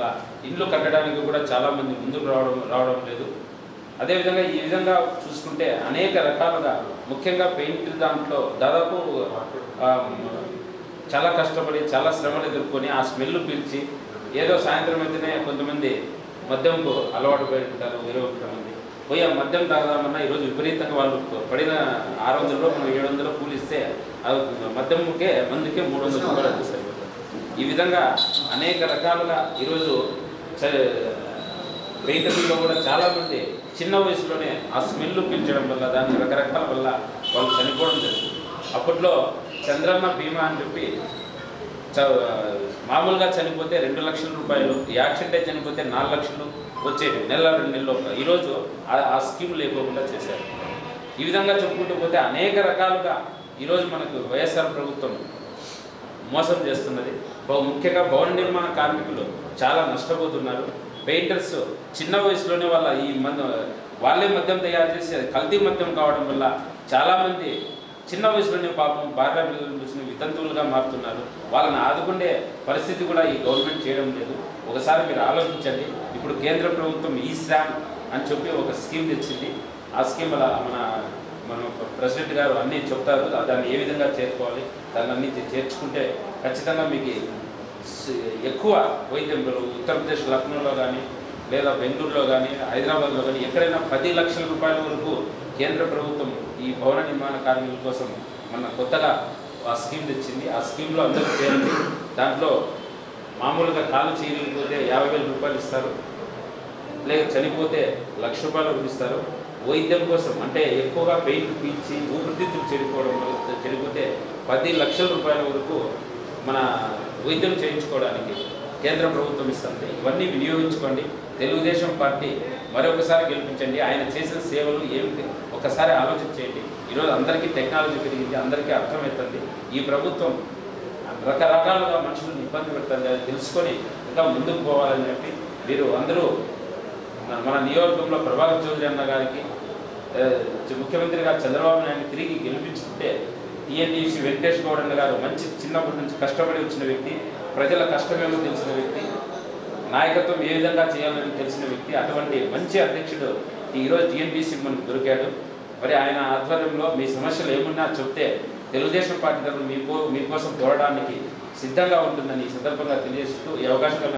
ఇండ్లు కట్టడానికి కూడా చాలామంది ముందుకు రావడం రావడం లేదు అదేవిధంగా ఈ విధంగా చూసుకుంటే అనేక రకాలుగా ముఖ్యంగా పెయింట్ దాంట్లో దాదాపు ఆ, చాలా కష్టపడి చాలా శ్రమలు ఎదుర్కొని ఆ స్మెల్ పీల్చి ఏదో సాయంత్రం అయితేనే కొంతమంది మద్యంకు అలవాటు పడి ఉంటారు ఇరవై ఒకటి మంది పోయి ఆ మద్యం తాగదామన్నా ఈరోజు విపరీతంగా వాళ్ళు పడిన ఆరు వందలు మనం ఏడు వందలు కూలిస్తే ఆ మద్యంకే మందుకే మూడు వందల రూపాయలు అయితే సరిపోతుంది ఈ విధంగా అనేక రకాలుగా ఈరోజు చ- పెయింటర్లో కూడా చాలామంది చిన్న వయసులోనే ఆ స్మెల్ పీల్చడం వల్ల దాని రకరకాల వల్ల వాళ్ళు చనిపోవడం జరిగింది అప్పట్లో చంద్రన్న బీమా అని చెప్పి చ- మామూలుగా చనిపోతే రెండు లక్షల రూపాయలు ఈ యాక్సిడెంట్ అయి చనిపోతే నాలుగు లక్షలు వచ్చేవి నెల రెండు నెలలు ఈరోజు ఆ- ఆ స్కీమ్ లేకోకుండా చేశారు ఈ విధంగా చెప్పుకుంటూ పోతే అనేక రకాలుగా ఈరోజు మనకు వైఎస్ఆర్ ప్రభుత్వం మోసం చేస్తున్నది బహు ముఖ్యంగా భవన నిర్మాణ కార్మికులు చాలా నష్టపోతున్నారు పెయింటర్స్ చిన్న వయసులోనే వాళ్ళ ఈ మందు వాళ్ళే మద్యం తయారు చేసి అది కల్తీ మద్యం కావడం వల్ల చాలామంది చిన్న వయసులోనే పాపం భార్య పిల్లలు చూసిన వితంతువులుగా మారుతున్నారు వాళ్ళని ఆదుకునే పరిస్థితి కూడా ఈ గవర్నమెంట్ చేయడం లేదు ఒకసారి మీరు ఆలోచించండి ఇప్పుడు కేంద్ర ప్రభుత్వం ఈ శ్రామ్ అని చెప్పి ఒక స్కీమ్ తెచ్చింది ఆ స్కీమ్ వల్ల మన మన ప్రెసిడెంట్ గారు అన్నీ చెప్తారు దాన్ని ఏ విధంగా చేరుకోవాలి దాన్ని అన్ని చే- చేర్చుకుంటే ఖచ్చితంగా మీకు స్- ఎక్కువ వైద్యం ఉత్తరప్రదేశ్ లక్నోలో కానీ లేదా బెంగళూరులో కానీ హైదరాబాద్లో కానీ ఎక్కడైనా పది లక్షల రూపాయల వరకు కేంద్ర ప్రభుత్వం ఈ భవన నిర్మాణ కార్మికుల కోసం మన కొత్తగా ఆ స్కీమ్ తెచ్చింది ఆ స్కీమ్లో అందరూ చేరండి దాంట్లో మామూలుగా కాలు చేయలేకపోతే యాభై వేల రూపాయలు ఇస్తారు లేక చనిపోతే లక్ష రూపాయలు ఇస్తారు వైద్యం కోసం అంటే ఎక్కువగా పెయిన్ పీల్చి ఊపిరితిత్తులు చెడిపోవడం వల్ల చెడిపోతే పది లక్షల రూపాయల వరకు మన వైద్యం చేయించుకోవడానికి కేంద్ర ప్రభుత్వం ఇస్తుంది ఇవన్నీ వినియోగించుకోండి తెలుగుదేశం పార్టీ మరొకసారి గెలిపించండి ఆయన చేసిన సేవలు ఏమిటి ఒకసారి ఆలోచన చేయండి ఈరోజు అందరికీ టెక్నాలజీ పెరిగింది అందరికీ అర్థమవుతుంది ఈ ప్రభుత్వం రకరకాలుగా మనుషులను ఇబ్బంది పెడుతుంది అది తెలుసుకొని ఇంకా ముందుకు పోవాలని చెప్పి మీరు అందరూ మన- మన నియోజకవర్గంలో ప్రభాకర్ చౌదరి అన్న గారికి ఆ, ముఖ్యమంత్రి గారు చంద్రబాబు నాయుడు తిరిగి గెలిపించుకుంటే టీఎన్డీసీ వెంకటేష్ గౌడ్ అన్న గారు మంచి చిన్నప్పటి నుంచి కష్టపడి వచ్చిన వ్యక్తి ప్రజల కష్టమేమో తెలిసిన వ్యక్తి నాయకత్వం ఏ విధంగా చేయాలని తెలిసిన వ్యక్తి అటువంటి మంచి అధ్యక్షుడు ఈరోజు టీఎన్బీసీ మనకు దొరికాడు మరి ఆయన ఆధ్వర్యంలో మీ సమస్యలు ఏమున్నా చెప్తే తెలుగుదేశం పార్టీ తరఫున మీకో మీకోసం పోరాడానికి సిద్ధంగా ఉంటుందని ఈ సందర్భంగా తెలియజేస్తూ ఈ అవకాశం